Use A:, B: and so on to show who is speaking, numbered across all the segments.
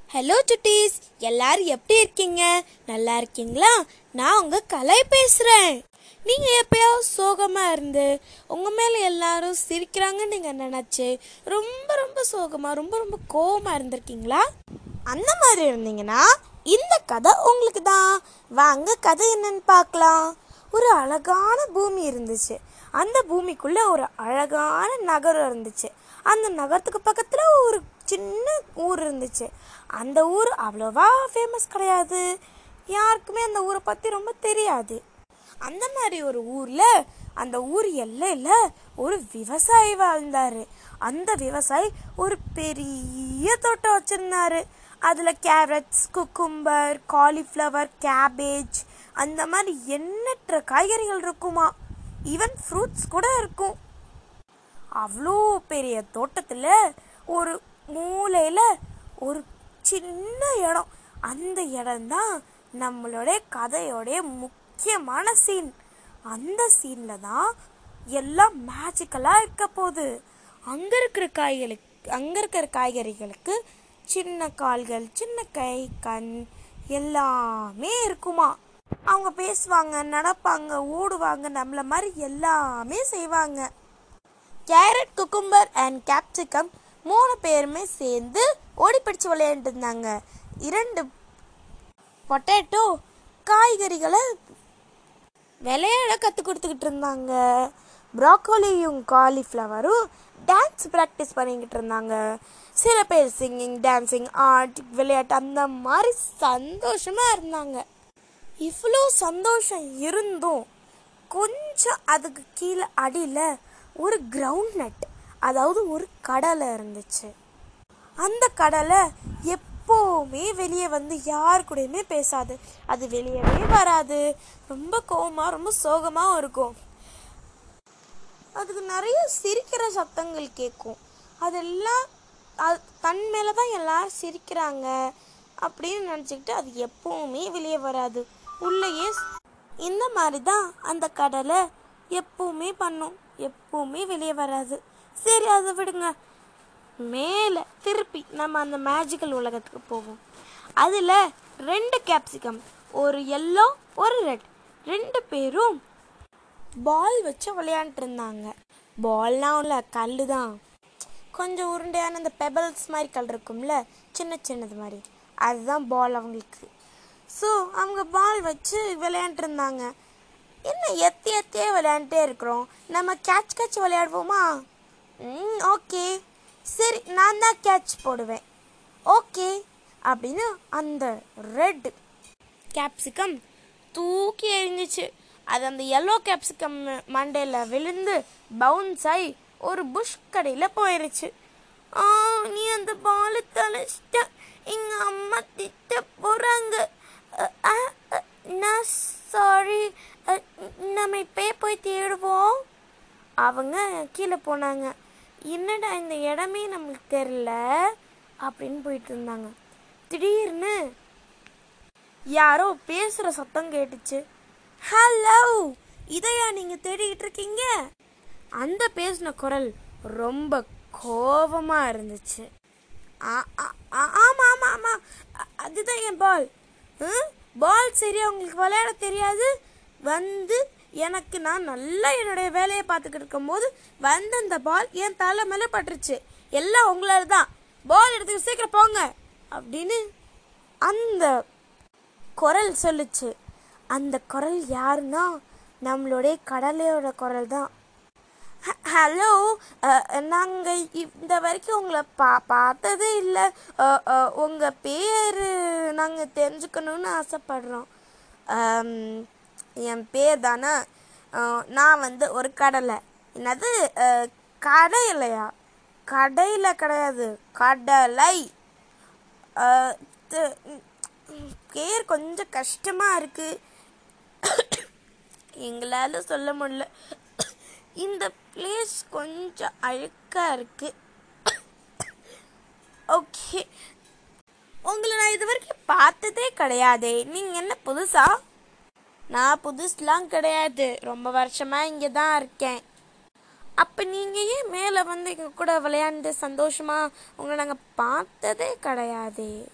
A: hello சுட்டீஸ் எல்லாரும் எப்படி இருக்கீங்க நல்லா இருக்கீங்களா நான் உங்க கலை பேசுறேன் நீங்க எப்பயாவது சோகமா இருந்து உங்க மேல எல்லாரும் சிரிக்கிறாங்கன்னு நீங்க நினைச்சு ரொம்ப ரொம்ப சோகமா ரொம்ப ரொம்ப கோவமா இருந்திருக்கீங்களா அந்த மாதிரி இருந்தீங்கன்னா இந்த கதை உங்களுக்கு தான் வாங்க கதை என்னன்னு பார்க்கலாம் ஒரு அழகான பூமி இருந்துச்சு அந்த பூமிக்குள்ள ஒரு அழகான நகரம் இருந்துச்சு அந்த நகரத்துக்கு பக்கத்துல ஒரு சின்ன ஊர் இருந்துச்சு அந்த ஊர் அவ்வளோவா ஃபேமஸ் கிடையாது யாருக்குமே அந்த ஊரை பத்தி ரொம்ப தெரியாது அந்த மாதிரி ஒரு ஊர்ல அந்த ஊர் எல்லையில ஒரு விவசாயி வாழ்ந்தாரு அந்த விவசாயி ஒரு பெரிய தோட்டம் வச்சிருந்தாரு அதுல கேரட்ஸ் குக்கும்பர் காலிஃப்ளவர் கேபேஜ் அந்த மாதிரி எண்ணற்ற காய்கறிகள் இருக்குமா ஈவன் ஃப்ரூட்ஸ் கூட இருக்கும் அவ்வளோ பெரிய தோட்டத்தில் ஒரு மூலையில் ஒரு சின்ன இடம் அந்த இடம்தான் நம்மளுடைய கதையோடைய முக்கியமான சீன் அந்த சீனில் தான் எல்லாம் மேஜிக்கலாக இருக்க போகுது அங்கே இருக்கிற காய்களுக்கு அங்கே இருக்கிற காய்கறிகளுக்கு சின்ன கால்கள் சின்ன கை கண் எல்லாமே இருக்குமா அவங்க பேசுவாங்க நடப்பாங்க ஓடுவாங்க நம்மள மாதிரி எல்லாமே செய்வாங்க கேரட் குக்கும்பர் அண்ட் கேப்சிகம் மூணு பேருமே சேர்ந்து ஓடி பிடிச்சு விளையாண்டு இருந்தாங்க இரண்டு பொட்டேட்டோ காய்கறிகளை விளையாட கற்றுக் கொடுத்துக்கிட்டு இருந்தாங்க ப்ராக்கோலியும் காலிஃப்ளவரும் டான்ஸ் ப்ராக்டிஸ் பண்ணிக்கிட்டு இருந்தாங்க சில பேர் சிங்கிங் டான்சிங் ஆர்ட் விளையாட்டு அந்த மாதிரி சந்தோஷமாக இருந்தாங்க இவ்வளோ சந்தோஷம் இருந்தும் கொஞ்சம் அதுக்கு கீழே அடியில் ஒரு கிரவுண்ட் நட் அதாவது ஒரு கடலை இருந்துச்சு அந்த கடலை எப்போவுமே வெளியே வந்து யார் கூடயுமே பேசாது அது வெளியவே வராது ரொம்ப கோவமாக ரொம்ப சோகமாகவும் இருக்கும் அதுக்கு நிறைய சிரிக்கிற சத்தங்கள் கேட்கும் அதெல்லாம் அது தன் மேலே தான் எல்லாரும் சிரிக்கிறாங்க அப்படின்னு நினச்சிக்கிட்டு அது எப்பவுமே வெளியே வராது உள்ளேயே ஸ்- இந்த மாதிரி தான் அந்த கடலை எப்பவுமே பண்ணும் எப்பவுமே வெளியே வராது சரி அதை விடுங்க மேலே திருப்பி நம்ம அந்த மேஜிக்கல் உலகத்துக்கு போவோம் அதில் ரெண்டு கேப்சிகம் ஒரு எல்லோ ஒரு ரெட் ரெண்டு பேரும் பால் வச்சு விளையாண்டுட்டு இருந்தாங்க பால்லாம் இல்லை கல் தான் கொஞ்சம் உருண்டையான அந்த பெபல்ஸ் மாதிரி கல் இருக்கும்ல சின்ன சின்னது மாதிரி அதுதான் பால் அவங்களுக்கு ஸோ அவங்க பால் வச்சு விளையாண்டுட்டு இருந்தாங்க என்ன எத்தி எத்தியே விளையாண்டுட்டே இருக்கிறோம் நம்ம கேட்ச் கேட்ச் விளையாடுவோமா ம் ஓகே சரி நான் தான் கேட்ச் போடுவேன் ஓகே அப்படின்னு அந்த ரெட் கேப்சிகம் தூக்கி எறிஞ்சிச்சு அது அந்த எல்லோ கேப்சிகம் மண்டையில் விழுந்து பவுன்ஸ் ஆகி ஒரு புஷ் கடையில் போயிருச்சு ஆ நீ அந்த பால் தொலைச்சிட்ட எங்க அம்மா திட்ட போறாங்க அ, அ, அ, நான் சாரி நம்ம இப்பயே போய் தேடுவோம் அவங்க கீழே போனாங்க என்னடா இந்த இடமே நம்மளுக்கு தெரில அப்படின்னு போயிட்டு இருந்தாங்க திடீர்னு யாரோ பேசுகிற சத்தம் கேட்டுச்சு ஹலோ இதையா நீங்கள் தேடிக்கிட்டு இருக்கீங்க அந்த பேசின குரல் ரொம்ப கோபமாக இருந்துச்சு ஆ- ஆ- ஆ- ஆமா ஆமா ஆமா அ- அதுதான் என் பால் பால் சரியா உங்களுக்கு விளையாட தெரியாது வந்து எனக்கு நான் நல்லா என்னுடைய வேலையை பார்த்துக்கிட்டு இருக்கும்போது வந்து அந்த பால் என் தலை மேலே பட்டுருச்சு எல்லாம் உங்களால தான் பால் எடுத்துக்க சீக்கிரம் போங்க அப்படின்னு அந்த குரல் சொல்லுச்சு அந்த குரல் யாருன்னா நம்மளுடைய கடலையோட குரல் தான் ஹ- ஹலோ நாங்கள் இந்த வரைக்கும் உங்களை பா பார்த்ததே இல்லை உங்கள் பேர் நாங்கள் தெரிஞ்சுக்கணும்னு ஆசைப்படுறோம் அம், என் பேர் தானே அஹ், நான் வந்து ஒரு கடலை என்னது அஹ், கடையிலையா கடையில் கிடையாது கடலை அஹ், து- ம், பேர் கொஞ்சம் கஷ்டமாக இருக்குது எங்களால் சொல்ல முடியல இந்த பிளேஸ் கொஞ்சம் அழுக்காக இருக்கு ஓகே உங்களை நான் இது வரைக்கும் பார்த்ததே கிடையாதே நீங்கள் என்ன புதுசா நான் புதுசுலாம் கிடையாது ரொம்ப வருஷமா இங்கே தான் இருக்கேன் அப்போ நீங்கள் ஏன் மேலே வந்து எங்கள் கூட விளையாண்டு சந்தோஷமா உங்களை நாங்கள் பார்த்ததே கிடையாதே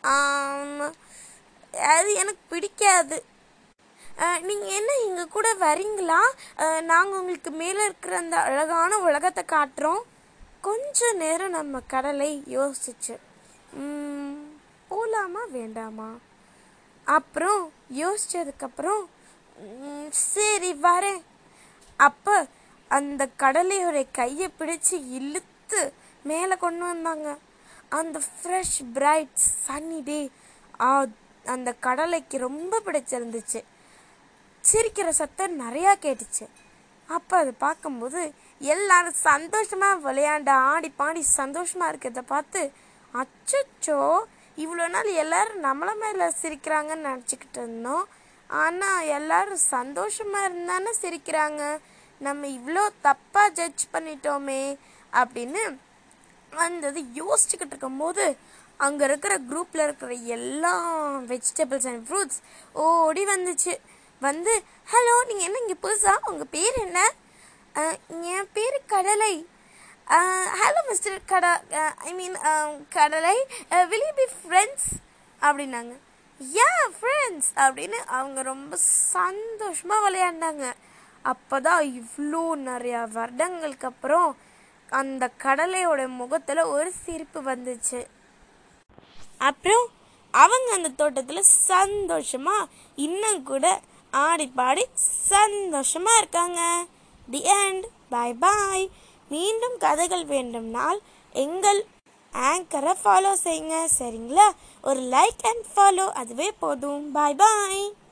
A: ஆம், அது எனக்கு பிடிக்காது நீங்கள் என்ன எங்கள் கூட வரீங்களா நாங்கள் உங்களுக்கு மேலே இருக்கிற அந்த அழகான உலகத்தை காட்டுறோம் கொஞ்ச நேரம் நம்ம கடலை யோசிச்சு "ம், போலாமா வேண்டாமா அப்புறம் யோசிச்சதுக்கப்புறம் "ம், சரி வரேன் அப்போ அந்த கடலையோட கையை பிடிச்சு இழுத்து மேலே கொண்டு வந்தாங்க அந்த ஃப்ரெஷ் பிரைட் சன்னி டே அந்த கடலைக்கு ரொம்ப பிடிச்சிருந்துச்சு சிரிக்கிற சத்தம் நிறையா கேட்டுச்சு அப்போ அதை பார்க்கும்போது எல்லாரும் சந்தோஷமாக விளையாண்டு ஆடி பாடி சந்தோஷமாக இருக்கிறத பார்த்து அச்சச்சோ இவ்வளோ நாள் எல்லாரும் நம்மள மேலே சிரிக்கிறாங்கன்னு நினச்சிக்கிட்டு இருந்தோம் ஆனால் எல்லாரும் சந்தோஷமாக இருந்தானே சிரிக்கிறாங்க நம்ம இவ்வளோ தப்பாக ஜட்ஜ் பண்ணிட்டோமே அப்படின்னு வந்தது யோசிச்சுக்கிட்டு இருக்கும்போது அங்கே இருக்கிற குரூப்பில் இருக்கிற எல்லா வெஜிடபிள்ஸ் அண்ட் ஃப்ரூட்ஸ் ஓடி வந்துச்சு வந்து ஹலோ நீங்கள் என்ன இங்கே புதுசா உங்கள் பேர் என்ன "அஹ், என் பேர் கடலை ஹலோ மிஸ்டர் கட ஐ மீன் கடலை வில் யூ பி ஃப்ரெண்ட்ஸ் அப்படின்னாங்க யா ஃப்ரெண்ட்ஸ் அப்படின்னு அவங்க ரொம்ப சந்தோஷமாக விளையாண்டாங்க அப்போ தான் இவ்வளோ நிறையா வருடங்களுக்கு அப்புறம் அந்த கடலையோட முகத்தில் ஒரு சிரிப்பு வந்துச்சு அப்புறம் அவங்க அந்த தோட்டத்தில் சந்தோஷமா இன்னும் கூட ஆடி பாடி சந்தோஷமா இருக்காங்க தி எண்ட் பாய் பாய் மீண்டும் கதைகள் வேண்டும்னால் எங்கள் ஆங்கரை ஃபாலோ செய்யுங்க சரிங்களா ஒரு லைக் அண்ட் ஃபாலோ அதுவே போதும் பாய் பாய்